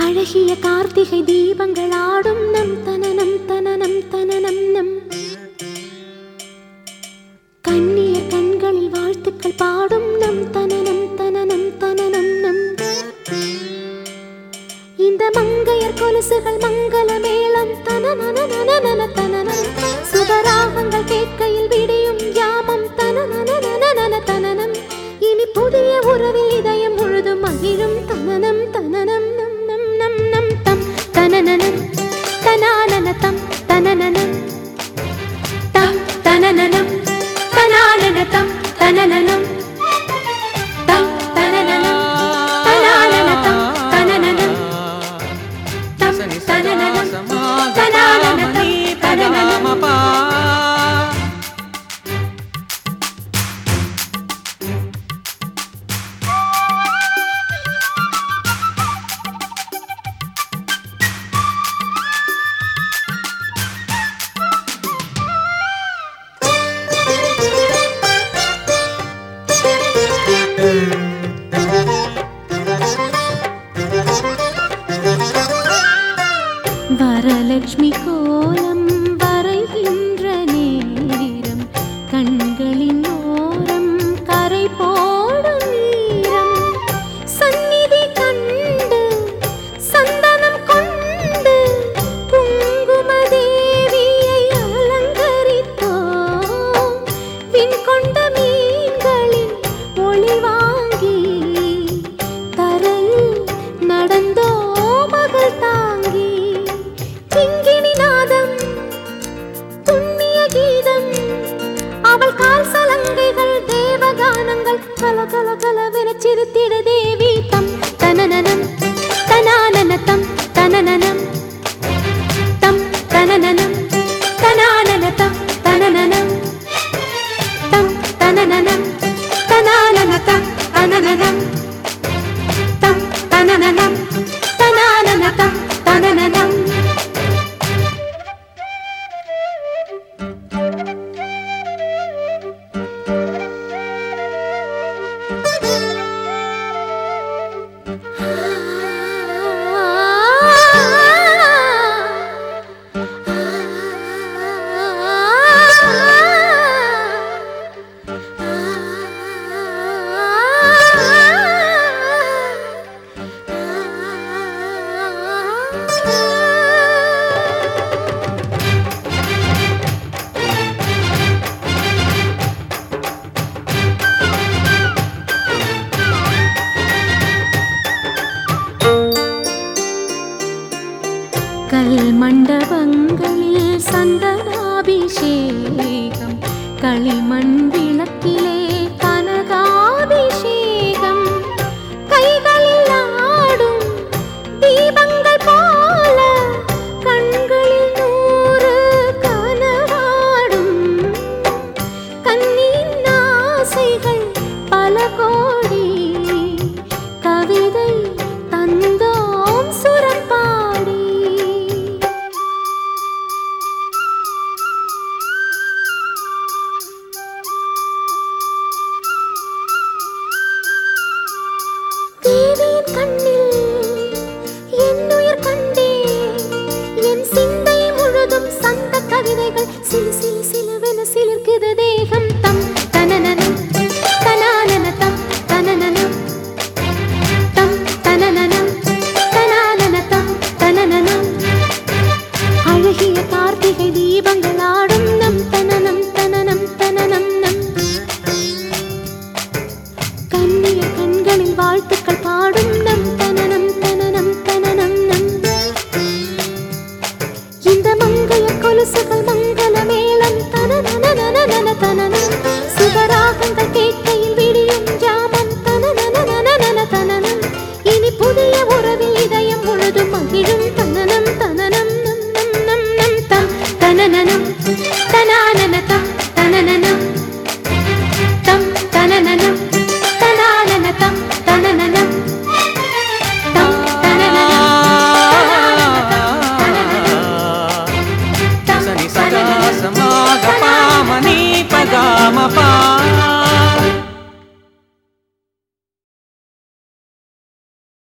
அழகிய கார்த்திகை தீபங்கள் ஆடும் நம் தனனம் தனனம் தனனம் நம் கண்ணிய கண்களில் வாழ்த்துக்கள் பாடும் நம் தனனம் தனனம் தனனம் நம் இந்த மங்கையர் கொலுசுகள் மங்கள மேளம் தனனனனனன தனனம் சுபராகங்கள் கேட்கையில் விடியும் யாமம் தனனனனனன தனனம் இனி புதிய உறவில் இதயம் முழுதும் மகிழும் தனனம் தனனம் நம் நம் நம் நம் தம் தனனனம் தனானன தம் தனனனம் தம் தனனனம் தனானன தம் தனனனம் தம் தனனனம் தனானன தம் தனனனம் தம் தனனனம் தனானன தம் தனனனம் வரலட்சுமி கோலம் வரைகின்ற நேரம் கண்களின் ஓரம் கரை போடும் நீரம் சந்நிதி கண்டு சந்தனம் கொண்டு குங்கும தேவியை அலங்கரித்தோம் விண் கொண்ட மீன்களின் ஒளி வாங்கி தரையில் நடந்தோ மகள் தாங்கி கிங்கிணி நாதம் புண்ணிய கீதம் அவள் கால் சலங்கைகள் தேவகானங்கள் கல கல கலவென சிரித்திட தேவி தம் தனனனம் தனானன தம் தனனனம் தம் தனனனம் தனானன தம் தனனனம் தம் தனனனம் தனானன தம் தனனனம் தம் தனனனம் தனானன தம் தனனனம் கல் மண்டபங்களில் சந்தனாபிஷேகம் களிமண் விளக்கிலே கனகாபிஷேகம் கைகளில் ஆடும் தீபங்கள் போல கண்களில் நூறு கனவாடும் கண்ணின் ஆசைகள் பல கோடி கவிதை தந்தோம் சுரம் பாடி தேவியின் கண்ணில் என் உயிர் கண்டேன் என் சிந்தை முழுதும் சந்த கவிதைகள் சிலு சிலு சிலுவென சிலிர்க்குது தேகம் தம் தனனனம் தனானன தம் தனனனம் தம் தனனனம் தனானன தம் தனனனம் அழகிய கார்த்திகை தீபங்கள் ஆடும் நம் தனனம் தனனம் தனனம் நம் கண்ணிய கண்களில் வாழ்த்துக்கள் பாடும் நம் தனனம் தனனம் தனனம் நம் இந்த மங்கைய கொலுசுகள் மங்களமே